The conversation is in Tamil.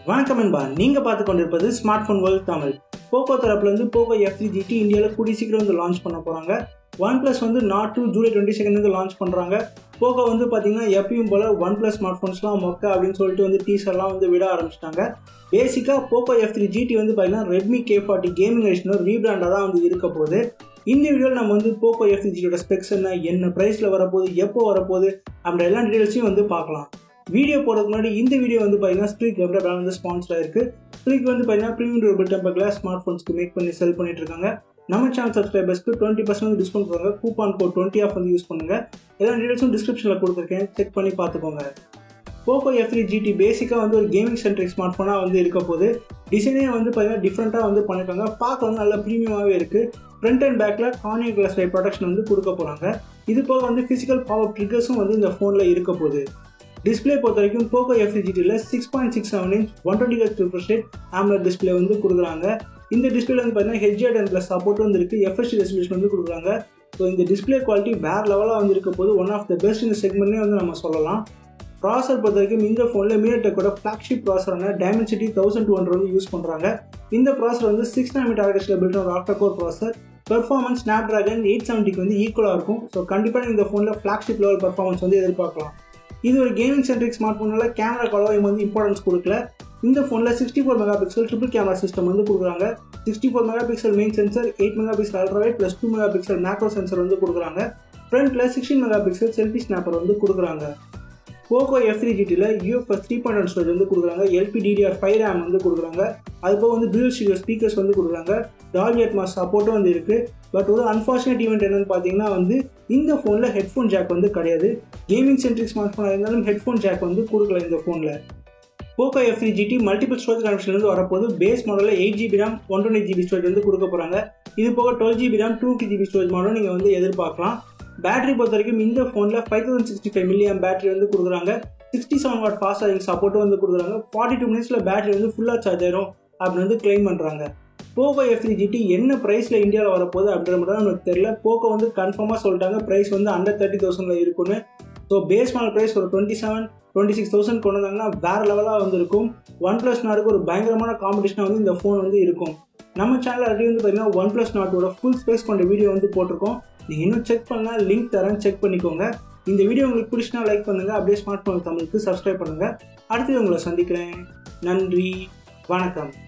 வணக்கம் என்பா நீங்கள் பார்த்து கொண்டிருப்பது smart phone world Tamil Poco தரப்புலேருந்து போக்கோ எஃப் த்ரீ ஜிடி இந்தியாவில் கூடி சீக்கிரம் வந்து லான்ச் பண்ண போகிறாங்க ஒன் ப்ளஸ் வந்து Nord two July twenty second வந்து லான்ச் பண்ணுறாங்க போக்கோ வந்து பார்த்தீங்கன்னா எப்பயும் போல் ஒன் ப்ளஸ் ஸ்மார்ட் ஃபோன்ஸ்லாம் மொக்க அப்படின்னு சொல்லிட்டு வந்து டீசர்லாம் வந்து விட ஆரம்பிச்சிட்டாங்க பேசிக்காக போக்கோ எஃப் த்ரீ ஜிடி வந்து பார்த்தீங்கன்னா ரெட்மி கே ஃபார்ட்டி கேமிங் எடிஷனோ ரீபிராண்டாக தான் வந்து இருக்க போகுது இந்த வீடியோவில் நம்ம வந்து போக்கோ எஃப் த்ரீ ஜியோட ஸ்பெக்ஸ் என்ன என்ன ப்ரைஸில் வரப்போகுது எப்போ வரப்போகுது அப்படின்ற எல்லா டீட்டெயில்ஸையும் வந்து பார்க்கலாம் வீடியோ போடுறதுக்கு முன்னாடி இந்த வீடியோ வந்து பார்த்தீங்கன்னா ஸ்ட்ரீக் வெப்ட பிராண்ட் வந்து ஸ்பான்சர் ஆயிருக்கு ஸ்ட்ரீக் வந்து பார்த்தீங்கன்னா premium durable temper glass smart ஃபோன்ஸ்க்கு மேக் பண்ணி செல் பண்ணிட்டு இருக்காங்க நம்ம சேனல் சப்ஸ்கிரைபர்ஸ்க்கு டுவெண்ட்டி பர்சன்ட் டிஸ்கவுண்ட் பண்ணுறாங்க கூப்பான் கோட் டுவெண்ட்டி ஆஃப் வந்து யூஸ் பண்ணுங்க எல்லா டீடைல்ஸும் டிஸ்கிரிப்ஷனில் கொடுத்துருக்கேன் செக் பண்ணி பார்த்துக்கோங்க போக்கோ எஃப் த்ரீ ஜிடி பேசிக்காக வந்து ஒரு கேமிங் சென்ட்ரிக் ஸ்மார்ட் ஃபோனாக வந்து இருக்க போது டிசைனே வந்து பார்த்தீங்கன்னா டிஃப்ரெண்ட்டாக வந்து பண்ணியிருக்காங்க பார்க்க வந்து நல்லா ப்ரீமியமாகவே இருக்குது ஃப்ரண்ட் அண்ட் பேக்கில் கார்னியர் கிளாஸ் லை ப்ரொடக்ஷன் வந்து கொடுக்க போகிறாங்க இது போக வந்து ஃபிசிக்கல் பவர் ட்ரிகர்ஸும் வந்து இந்த ஃபோனில் இருக்க போகுது டிஸ்பிளே பொறுத்த வரைக்கும் போக்கோ எஃப் ஜிடியில் six point six seven inch one twenty H refresh rate AMOLED display வந்து கொடுக்குறாங்க இந்த டிஸ்பிளே வந்து பார்த்தீங்கன்னா ஹெச்ஆர் டென் ப்ளஸ் சப்போர்ட் வந்து இருக்குது எஃப்எஸ்டி ரெசல்யூஷன் வந்து கொடுக்குறாங்க ஸோ இந்த டிஸ்பிளே குவாலிட்டி வேறு லெவலாக வந்து இருக்க போது ஒன் ஆஃப் த பெஸ்ட் இந்த செக்மெண்ட்லேயே வந்து நம்ம சொல்லலாம் ப்ராசர் பொறுத்த வரைக்கும் இந்த ஃபோனில் மீடியாடெக்கோட ஃப்ளாக்ஷிப் ப்ராசரான டைமென்சிட்டி தௌசண்ட் டூ ஹண்ட்ரட் வந்து யூஸ் பண்ணுறாங்க இந்த ப்ராசர் வந்து சிக்ஸ் நாமிட் ஆர்டிஸ்டில் பில்ட் ஒரு octa core processor performance Snapdragon eight செவன்ட்டிக்கு வந்து ஈக்குவலாக இருக்கும் ஸோ கண்டிப்பாக இந்த ஃபோனில் ஃப்ளாக்ஷிப் லெவல் பர்ஃபார்மன்ஸ் வந்து எதிர்பார்க்கலாம் இது ஒரு கேமிங் சென்ட்ரிக் ஸ்மார்ட் ஃபோனில் கேமரா குவாலிட்டி வந்து இம்பார்ட்டன்ஸ் கொடுக்கல இந்த ஃபோனில் sixty four mega pixel triple camera system வந்து கொடுக்குறாங்க sixty four mega pixel main sensor eight mega pixel ultrawide plus two mega pixel macro sensor வந்து கொடுக்குறாங்க ஃப்ரண்ட்டில் sixteen mega pixel selfie snapper வந்து கொடுக்குறாங்க போக்கோ எஃப் த்ரீ ஜிடியில் UFS three point one storage வந்து கொடுக்குறாங்க எல்பி டிடிஆர் ஃபைவ் ரேம் வந்து கொடுக்குறாங்க அது போக வந்து டியூல் ஸ்டீரியோ ஸ்பீக்கர்ஸ் வந்து கொடுக்குறாங்க டால்பி அட்மாஸ் சப்போர்ட்டும் வந்து இருக்குது பட் ஒரு அன்ஃபார்ச்சுனேட் ஈவெண்ட் என்னென்னு பார்த்தீங்கன்னா வந்து இந்த ஃபோனில் ஹெட்ஃபோன் ஜாக் வந்து கிடையாது கேமிங் சென்ட்ரிக் ஸ்மார்ட் ஃபோனாக இருந்தாலும் ஹெட்ஃபோன் ஜாக் வந்து கொடுக்கல இந்த ஃபோனில் Poco F three GT multiple storage கனெக்ஷன்லேருந்து வரப்போது பேஸ் மாடலில் eight GB RAM one twenty GB storage வந்து கொடுக்க போகிறாங்க இது போக twelve GB RAM two GB storage மாடலும் நீங்கள் வந்து எதிர்பார்க்கலாம் பேட்டரி பொறுத்த வரைக்கும் இந்த ஃபோனில் five thousand sixty five milliamp battery வந்து கொடுக்குறாங்க sixty seven watt fast charging சப்போர்ட்டும் வந்து கொடுக்குறாங்க ஃபார்ட்டி டூ மினிட்ஸில் பேட்டரி வந்து ஃபுல்லாக சார்ஜ் ஆயிரும் அப்படின்னு வந்து கிளைம் பண்ணுறாங்க போக்கோ எஃப் த்ரீ ஜிடி என்ன ப்ரைஸில் இந்தியாவில் வரப்போகுது அப்படின்ற மட்டும் நமக்கு தெரியல போக்கோ வந்து கன்ஃபார்மாக சொல்லிட்டாங்க ப்ரைஸ் வந்து அண்டர் தேர்ட்டி தௌசண்டில் இருக்குன்னு ஸோ பேஸ் மாடல் ப்ரைஸ் ஒரு twenty seven twenty six thousand கொண்டு வந்தாங்கன்னா வேறு லெவலாக வந்து இருக்கும் ஒன் ப்ளஸ் நாட்டுக்கு ஒரு பயங்கரமான காம்படிஷனாக வந்து இந்த ஃபோன் வந்து இருக்கும் நம்ம சேனல் ஆல்ரெடி வந்து பார்த்தீங்கன்னா ஒன் ப்ளஸ் நாட்டோட ஃபுல் ஸ்பேஸ் கொண்ட வீடியோ வந்து போட்டிருக்கோம் நீங்கள் இன்னும் செக் பண்ணால் லிங்க் தரேன் செக் பண்ணிக்கோங்க இந்த வீடியோ உங்களுக்கு பிடிச்சினா லைக் பண்ணுங்கள் அப்படியே ஸ்மார்ட் ஃபோன் தமிழுக்கு சப்ஸ்கிரைப் பண்ணுங்கள் அடுத்து உங்களை சந்திக்கிறேன் நன்றி வணக்கம்